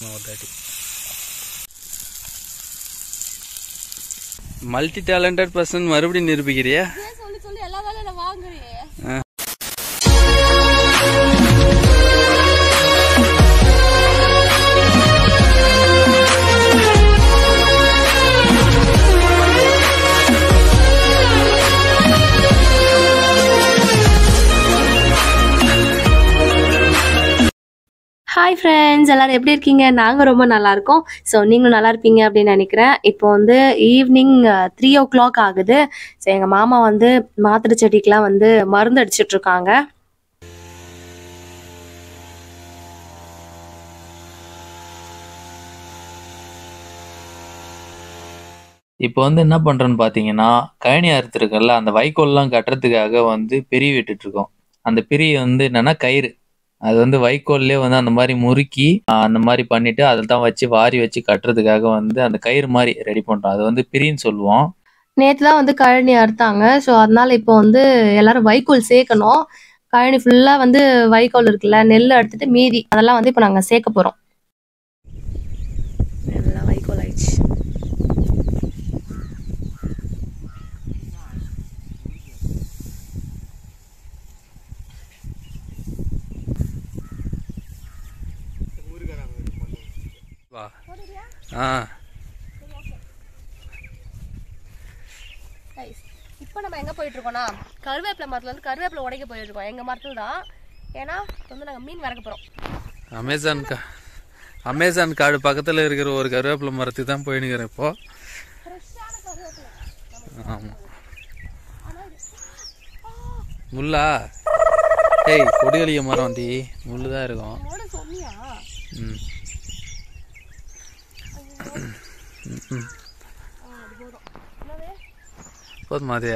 ஒரு தாட்டி multi talented person மறுபடியும் நிரூபிக்கிறியா ஏன் சொல்லி சொல்லி எல்லா வேலையில வாங்குறியே ஹாய் ஃப்ரெண்ட்ஸ் எல்லாரும் எப்படி இருக்கீங்க நாங்கள் ரொம்ப நல்லா இருக்கோம் ஸோ நீங்களும் நல்லா இருப்பீங்க அப்படின்னு நினைக்கிறேன் இப்போ வந்து ஈவினிங் த்ரீ ஓ கிளாக் ஆகுது ஸோ எங்கள் மாமா வந்து மாத்திரை செடிக்கெலாம் வந்து மருந்து அடிச்சிட்டு இருக்காங்க இப்போ வந்து என்ன பண்றேன்னு பாத்தீங்கன்னா கழனி அறுத்துருக்கல அந்த வைக்கோல்லாம் கட்டுறதுக்காக வந்து பிரி விட்டுட்டு இருக்கோம் அந்த பிரி வந்து என்னன்னா கயிறு அது வந்து வைக்கோல்லே வந்து அந்த மாதிரி முறுக்கி ஆஹ் அந்த மாதிரி பண்ணிட்டு அதில் தான் வச்சு வாரி வச்சு கட்டுறதுக்காக வந்து அந்த கயிறு மாதிரி ரெடி பண்றோம் அது வந்து பிரின்னு சொல்லுவோம் நேற்று தான் வந்து கழனி அறுத்தாங்க ஸோ அதனால இப்போ வந்து எல்லாரும் வைக்கோல் சேர்க்கணும் கழனி ஃபுல்லாக வந்து வைக்கோல் இருக்குல்ல நெல் எடுத்துட்டு மீதி அதெல்லாம் வந்து இப்போ நாங்கள் சேர்க்க போகிறோம் எல்லாம் வைக்கோல் ஆயிடுச்சு வா ஆ இப்போ நம்ம எங்கே போயிட்டு இருக்கோம்னா கருவேப்பிலை மரத்துல இருந்து கருவேப்பிலை உடைக்க போயிட்டு இருக்கோம் எங்கள் மரத்துல தான் ஏன்னா இப்போ வந்து நாங்கள் மீன் வறக்க போகிறோம் அமேசான் கா அமேசான் காடு பக்கத்தில் இருக்கிற ஒரு கருவேப்பிலை மரத்துக்கு தான் போயினுக்கிறேன் இப்போ ஆமாம் முள்ளா ஏய் கொடிகளிய மரம் டி முள்ளு தான் இருக்கும் உன்னோட சொன்னியா ம் ம். போதுமா அதே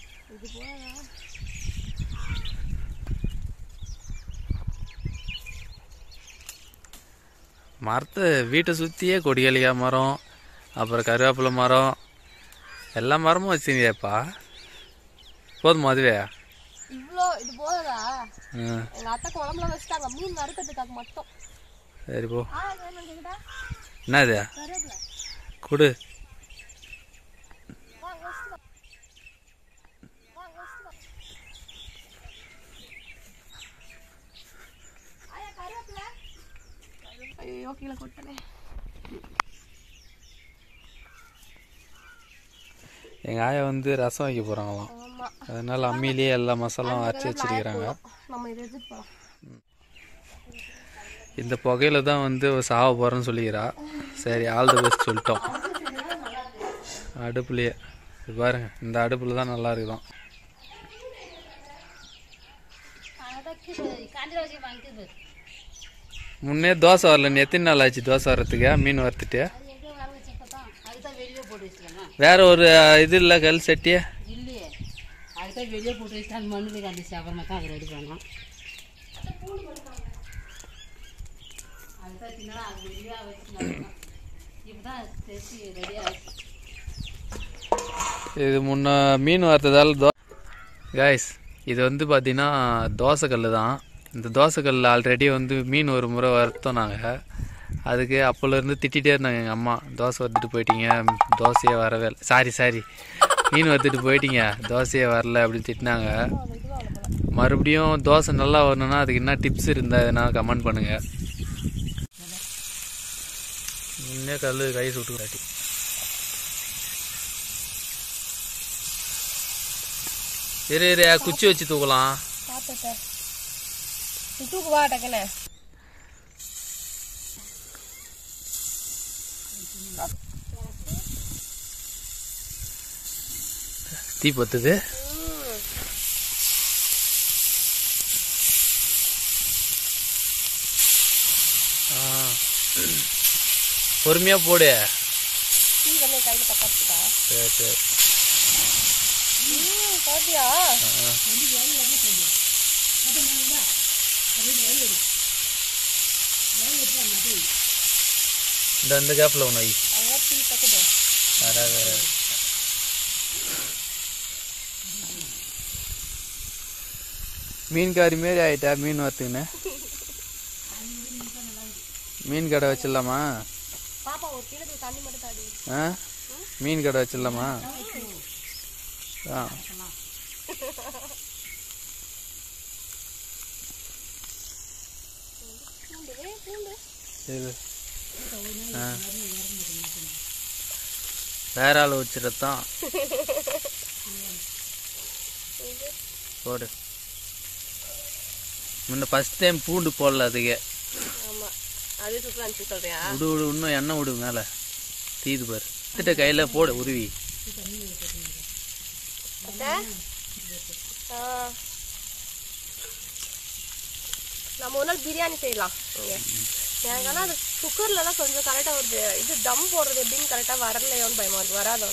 மரத்தை வீட்டை சுற்றியே கொடிகளியா மரம் அப்புறம் கருவேப்பிலை மரம் எல்லா மரமும் வச்சுருந்தியாப்பா போதுமா அதுவே இவ்வளோ இது போதா ம் எங்கள் அத்தை குழம்புல வச்சுட்டாங்க மீன் வறுக்கிறதுக்காக மட்டும் சரி போ ஆ வேணும் கேக்குதா என்னது கருவேப்பிலை கொடு வாங்க வச்சுட்டு வா. வாங்க வச்சுட்டு வா. ஆயா, கருவேப்பிலை. ஐயோ கீழே கொட்டனே எங்கள் ஆயா வந்து ரசம் வைக்க போகிறாங்களாம் ஆமா அதனால அம்மியிலேயே எல்லா மசாலாவும் அரைச்சி வச்சிருக்கிறாங்க நம்ம இதை எடுத்துட்டு போலாம் இந்த புகையில தான் வந்து அவ சாவ போகிறேன்னு சொல்லிக்கிறா சரி ஆல் த பெஸ்ட் சொல்லிட்டோம் அடுப்புலையே இது பாருங்க இந்த அடுப்பில் தான் நல்லா இருக்குதாம் முன்னே தோசை வரல நீ எத்தனை நாள் ஆச்சு தோசை வர்றதுக்கு மீன் வறுத்துட்டு வேற ஒரு இது இல்லை கல் சட்டியே இல்லையே அதுதான் வெளியே போட்டு வச்சுட்டு அந்த மண்ணுக்கு அந்த சவரமா தான் அதை ரெடி பண்ணோம் அதுதான் சின்ன அது வெளியே வச்சு இப்போ தான் தைச்சி ரெடியாக இது முன்ன மீன் வறுத்ததால தோ கைஸ் இது வந்து பார்த்தீங்கன்னா தோசைக்கல் தான் இந்த தோசைக்கல்ல ஆல்ரெடி வந்து மீன் ஒரு முறை வறுத்தோம் நாங்கள் அதுக்கு அப்போலேருந்து திட்டிகிட்டே இருந்தாங்க எங்கள் அம்மா தோசை வறுத்துட்டு போயிட்டீங்க தோசையே வரவே இல்லை சாரி சாரி மீன் வறுத்துட்டு போயிட்டீங்க தோசையே வரல அப்படின்னு திட்டினாங்க மறுபடியும் தோசை நல்லா வரணும்னா அதுக்கு என்ன டிப்ஸ் இருந்தால் எதனா கமெண்ட் பண்ணுங்கள் முன்னே கல் கை சுட்டு காட்டி இரு இரு குச்சி வச்சு தூக்கலாம் பார்த்துட்டேன் நீ தூக்கு வா டக்குன்னு தீ பத்துது ஆ. பொறுமையா போடு டீ வந்து கையில் பக்கத்துக்கா சரி சரி ம் பாத்தியா இந்த இந்த கேப்ல ஒன்று வை அங்கே டீ பக்குது வராது வராது மீன்காரி மாரி ஆயிட்டா மீன் வறுத்துக்கின்னு மீன் கடை வச்சிடலாமா பாப்பா ஒரு கிலோ தண்ணி மட்டும் தாடி ஆ மீன் கடை வச்சிடலாமா ஆ இது ஆ வேற ஆள் வச்சிடத்தான் போடு முன்ன ஃபர்ஸ்ட் டைம் பூண்டு போடல அதுக்கு ஆமா அது சூப்பரா இருந்துச்சு சொல்றியா விடு விடு இன்னும் எண்ணெய் விடு மேலே தீது பாரு எடுத்துட்ட கையில் போடு உருவி ஆ. நம்ம ஒரு நாள் பிரியாணி செய்யலாம் இங்க எனக்கு ஆனால் அது குக்கர்லலாம் கொஞ்சம் கரெக்டாக வருது இது தம் போடுறது எப்படின்னு கரெக்டாக வரலையோன்னு பயமா இருக்கு வராதோ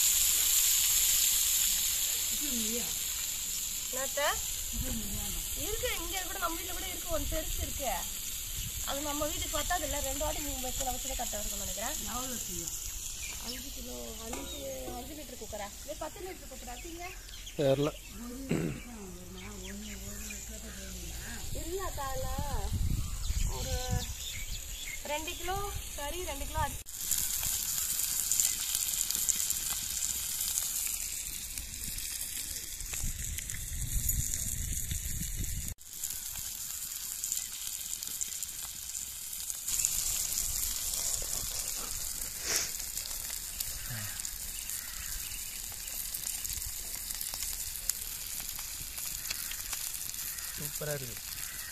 என்னத்த இருக்கு இங்க கூட நம்ம வீட்டில் கூட இருக்கு ஒன்று பெருசு இருக்கு அது நம்ம வீட்டுக்கு பத்தாது இல்லை ரெண்டு வாட்டி மூணு வச்சு வச்சுட்டு கரெக்டாக இருக்கும்னு நினைக்கிறேன் அஞ்சு கிலோ அஞ்சு அஞ்சு லிட்டர் குக்கரா இல்லை பத்து லிட்டர் குக்கரா இருக்கீங்க தெரில இல்ல தால ஒரு ரெண்டு கிலோ கறி ரெண்டு கிலோ அரிசி சூப்பராக இருக்குது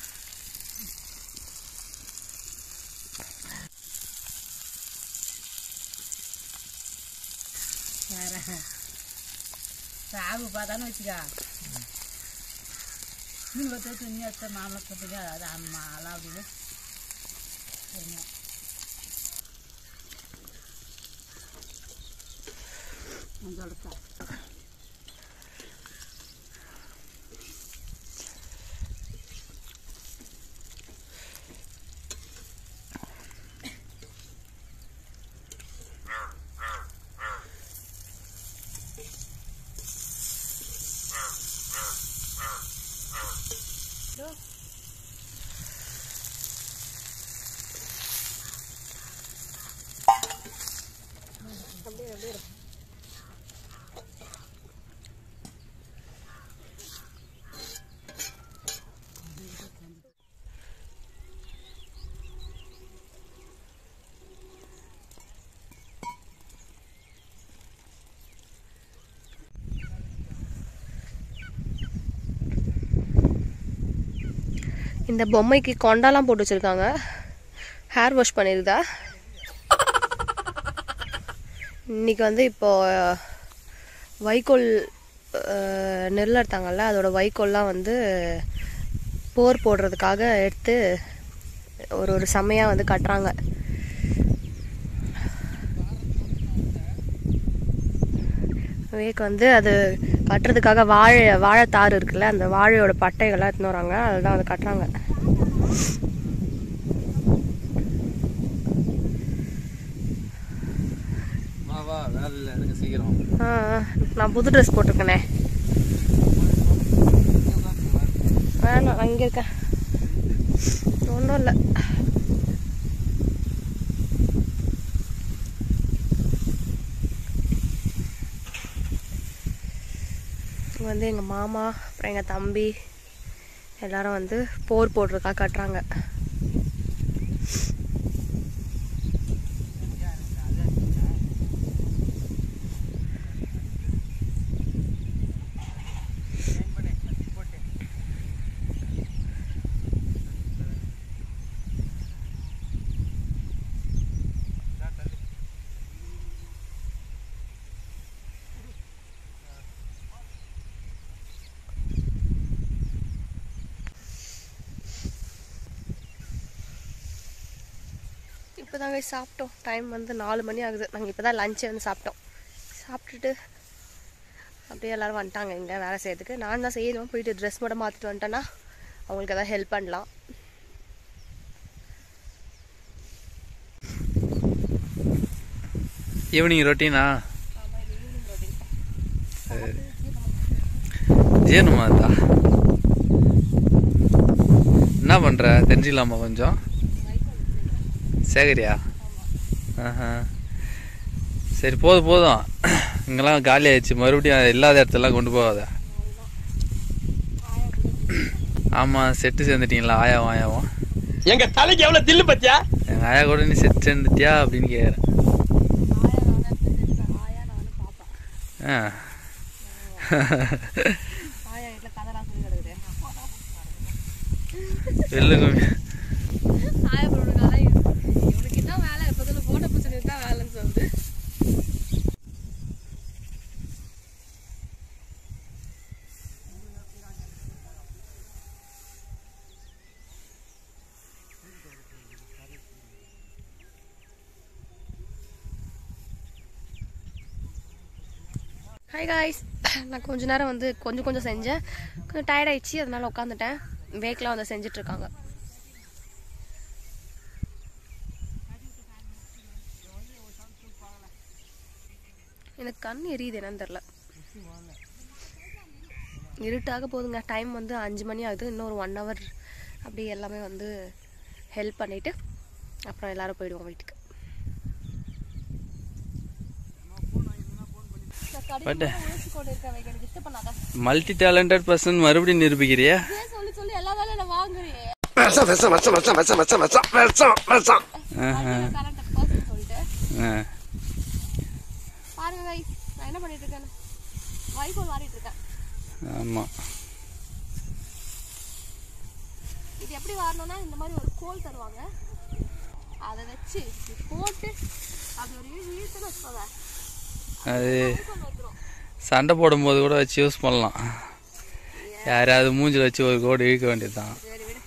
சாகு பார்த்தான்னு வச்சுக்கா மீன் வச்சு துணி எடுத்த மாமலை கொடுத்துங்க அது அம்மா எல்லாம் அப்படின்னு சொல்லிட்டா இந்த பொம்மைக்கு கொண்டாலாம் போட்டு வச்சிருக்காங்க ஹேர் வாஷ் பண்ணிருதா இன்னைக்கு வந்து இப்போ வைக்கோல் அஹ், நெல் எடுத்தாங்கல்ல அதோட வைக்கோல்லாம் வந்து போர் போடுறதுக்காக எடுத்து ஒரு ஒரு செம்மையாக வந்து கட்டுறாங்க வேக்கு வந்து அது கட்டுறதுக்காக வாழை வாழைத்தார் இருக்குல்ல அந்த வாழையோட பட்டைகள்லாம் எடுத்துன்னு வராங்க அதுதான் வந்து கட்டுறாங்க வா வா வேலை இல்லை எடுங்க சீக்கிரம் ஆ, ஆ, நான் புது ட்ரெஸ் போட்டிருக்கேனே வேணாம் நான் இங்கே இருக்கேன் ஒன்றும் இல்லை இங்க வந்து எங்கள் மாமா அப்புறம் எங்கள் தம்பி எல்லாரும் வந்து போர் போடுறதுக்காக கட்டுறாங்க இப்போ தாங்க சாப்பிட்டோம் டைம் வந்து நாலு மணி ஆகுது நாங்கள் இப்போ தான் லஞ்சை வந்து சாப்பிட்டோம் சாப்பிட்டுட்டு அப்படியே எல்லோரும் வந்துட்டாங்க இங்கே வேலை செய்யறதுக்கு நான் தான் செய்யணும் போயிட்டு ட்ரெஸ் மட்டும் மாற்றிட்டு வந்துட்டேன்னா அவங்களுக்கு எதாவது ஹெல்ப் பண்ணலாம் ஈவினிங் ரொட்டீனா சரி ஜீரணமா இருந்தா என்ன பண்ணுற தெரிஞ்சுக்கலாமா கொஞ்சம் சேகரியா ஆஹா சரி போதும் போதும் இங்கெல்லாம் காலி ஆயிடுச்சு மறுபடியும் இல்லாத இடத்தெல்லாம் கொண்டு போகாத ஆமாம் செட்டு சேர்ந்துட்டீங்களா ஆயாவும் ஆயாவும் எங்க தலைக்கு எவ்வளவு தில்லு பத்தியா எங்கள் ஆயா கூட நீ செட்டு சேர்ந்துட்டியா அப்படின்னு கேட்குறேன் ஆ ஆயா வீட்டில் கதெல்லாம் சொல்லி கிடக்குது வெள்ளுங்க ஆயா பொருளுக்காக இவனுக்கு என்ன வேலை எப்போதும் போட்ட பிரச்சனை தான் வேலைன்னு சொல்லுது ஹாய் காய்ஸ் நான் கொஞ்ச நேரம் வந்து கொஞ்சம் கொஞ்சம் செஞ்சேன் கொஞ்சம் டயர்ட் ஆயிடுச்சு அதனால உட்காந்துட்டேன் வேக்கெலாம் வந்து செஞ்சுட்டு இருக்காங்க எனக்கு கண் எரியுது என்னன்னு தெரில இருட்டாக போகுதுங்க டைம் வந்து அஞ்சு மணி ஆகுது இன்னும் ஒரு ஒன் ஹவர் அப்படி எல்லாமே வந்து ஹெல்ப் பண்ணிவிட்டு அப்புறம் எல்லாரும் போயிடுவோம் வீட்டுக்கு பட் கொண்டு இருக்கேன் எனக்கு டிஸ்டர்ப் பண்ணாத மல்டி டேலண்டட் பர்சன் மறுபடியும் நிரூபிக்கிறியா சொல்லி சொல்லி எல்லா வேலையும் நான் வாங்குறியே விஷம் விஷம் விஷம் விஷம் விஷம் விஷம் விஷம் விஷம் விஷம் ஆஹா. கரண்ட் பர்சன் சொல்லிட்டு ஆ. பாருங்க guys நான் என்ன பண்ணிட்டு இருக்கேன் வைஃபை மாறிட்டு இருக்கேன் ஆமா இது எப்படி வரணும்னா இந்த மாதிரி ஒரு கோல் தருவாங்க அதை வச்சு இப்படி போட்டு அப்படி ஒரு இழு இழுத்துன்னு வச்சுக்கோங்க அது கொண்டு வந்துரும் சண்டை போடும்போது கூட வச்சு யூஸ் பண்ணலாம் யாராவது மூஞ்சில் வச்சு ஒரு கோடு இழுக்க வேண்டியதுதான் சரி விடு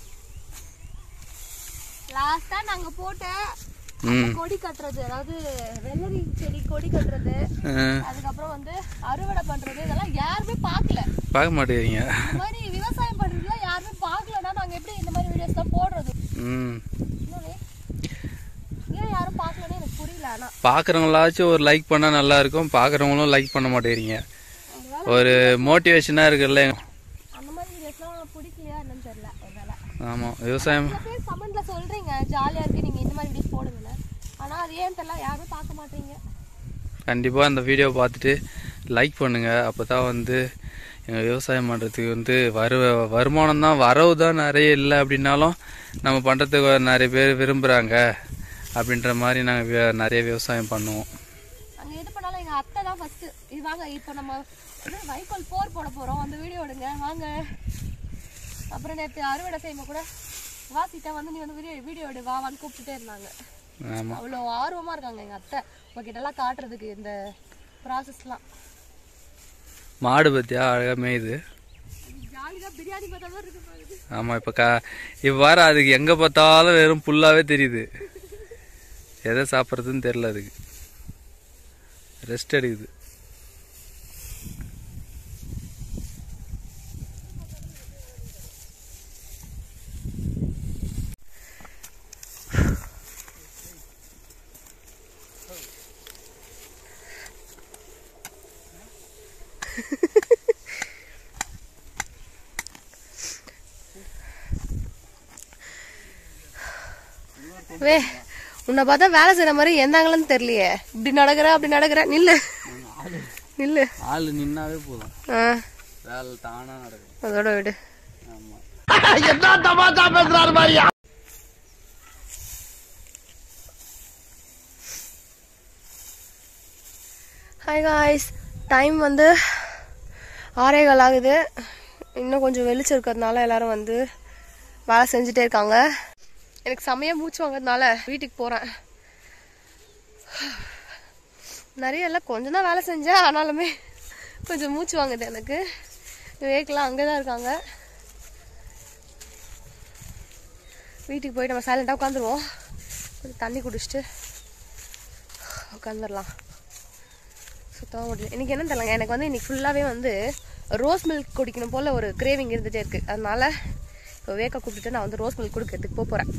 லாஸ்டா நாங்க போட்ட ம் கொடி கட்டுறது அதாவது வெள்ளரி செடி கொடி கட்டுறது ஆ, அதுக்கப்புறம் வந்து அறுவடை பண்றது இதெல்லாம் யாருமே பார்க்கல பார்க்க மாட்டேங்கிறீங்க இந்த மாதிரி விவசாயம் பண்றதுலாம் யாருமே பார்க்கலன்னா நாங்க எப்படி இந்த மாதிரி வீடியோஸ் தான் போடுறது ம் இன்னொன்னு, ஏன் யாரும் பார்க்கலன்னு எனக்கு புரியல ஆனா பார்க்குறவங்களாச்சும் ஒரு லைக் பண்ணால் நல்லா இருக்கும் பார்க்குறவங்களும் லைக் பண்ண மாட்டேங்கிறீங்க ஒரு மோட்டிவேஷனாக இருக்குல்ல அந்த மாதிரி வீடியோஸ்லாம் பிடிக்கலையா என்னன்னு தெரியல ஒருவேளை ஆமாம் விவசாயம் சில பேர் கமெண்ட்ல சொல்றீங்க ஜாலியா இருக்கு நீங்க இந்த மாதிரி வீடியோஸ் போடுங்கன்னு ஆனா அது ஏன் தெரியல யாருமே பார்க்க மாட்டீங்க கண்டிப்பாக அந்த வீடியோ பார்த்துட்டு லைக் பண்ணுங்கள் அப்போ தான் வந்து எங்கள் விவசாயம் பண்ணுறதுக்கு வந்து வரு வருமானம் தான் வரவு தான் நிறைய இல்லை அப்படின்னாலும் நம்ம பண்ணுறதுக்கு நிறைய பேர் விரும்புகிறாங்க அப்படின்ற மாதிரி நாங்கள் நிறைய விவசாயம் பண்ணுவோம் அங்க எது பண்ணாலும் எங்க அத்தை தான் ஃபர்ஸ்ட் இது வாங்க இப்போ நம்ம என்ன வைக்கோல் போர் போட போறோம் அந்த வீடியோ எடுங்க வாங்க அப்புறம் நேற்று அறுவடை செய்யும்போது கூட வாசிட்டா வந்து நீ வந்து வீடியோ வீடியோ எடு வா வான்னு கூப்பிட்டுட்டே இருந்தாங்க ஆமாம் அவ்வளோ ஆர்வமா இருக்காங்க எங்க அத்தை உங்ககிட்ட எல்லாம் காட்டுறதுக்கு இந்த ப்ராசஸ்லாம் மாடு பற்றியா அழகாக மேயுது ஜாலியாக பிரியாணி பார்த்தா மாதிரி இருக்கு பாருங்க. ஆமாம் இப்போ கா இவ்வாறு அதுக்கு எங்கே பார்த்தாலும் வெறும் புல்லாகவே தெரியுது எதை சாப்பிட்றதுன்னு தெரில அதுக்கு ரெஸ்ட் எடுக்குது வே உன்னை பார்த்தா வேலை செய்யற மாதிரி எந்தாங்கன்னு தெரியலையே இப்படி நடக்கிற அப்படி நடக்கிற நில்லு நில்லு ஆள் நின்னாவே போதும் ஆ வேலை தானாக நடக்கும் அதோட விடு ஆமாம் என்ன தமாஷா பேசுறாரு மாதிரியா ஹாய் காய்ஸ் டைம் வந்து ஆறே கால் ஆகுது இன்னும் கொஞ்சம் வெளிச்சம் இருக்கிறதுனால எல்லாரும் வந்து வேலை செஞ்சுட்டே இருக்காங்க எனக்கு செமையாக மூச்சு வாங்குறதுனால வீட்டுக்கு போகிறேன் நிறைய இல்லை கொஞ்சம் தான் வேலை செஞ்சேன் ஆனாலுமே கொஞ்சம் மூச்சு வாங்குது எனக்கு வேக்கெலாம் அங்கே தான் இருக்காங்க வீட்டுக்கு போயிட்டு நம்ம சைலண்டாக உட்காந்துருவோம் கொஞ்சம் தண்ணி குடிச்சிட்டு உட்காந்துடலாம் சுத்தமாக முடியல எனக்கு என்ன தெரியலங்க எனக்கு வந்து இன்னைக்கு ஃபுல்லாகவே வந்து ரோஸ் மில்க் குடிக்கணும் போல் ஒரு கிரேவிங் இருந்துகிட்டே இருக்குது அதனால இப்போ வேக்க கூப்பிட்டுட்டு நான் வந்து ரோஸ் மில்க் கொடுக்கறதுக்கு போக போகிறேன்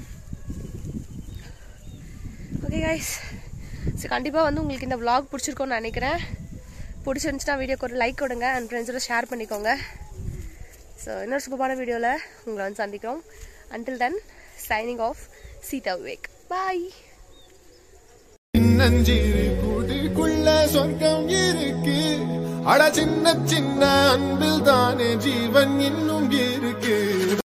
ஓகே கைஸ் ஸோ கண்டிப்பாக வந்து உங்களுக்கு இந்த vlog பிடிச்சிருக்கோன்னு நினைக்கிறேன் பிடிச்சிருந்துச்சுன்னா வீடியோக்கு ஒரு லைக் கொடுங்க அண்ட் ஃப்ரெண்ட்ஸோட ஷேர் பண்ணிக்கோங்க ஸோ இன்னொரு சூப்பரான வீடியோவில் உங்களை வந்து சந்திக்கிறோம் until then signing off Seetha Vivek bye சின்னஞ்சிறு கூட்டுக்குள்ள சொர்க்கம் இருக்கு அட சின்ன சின்ன அன்பில் தானே ஜீவன் இன்னும் இருக்கு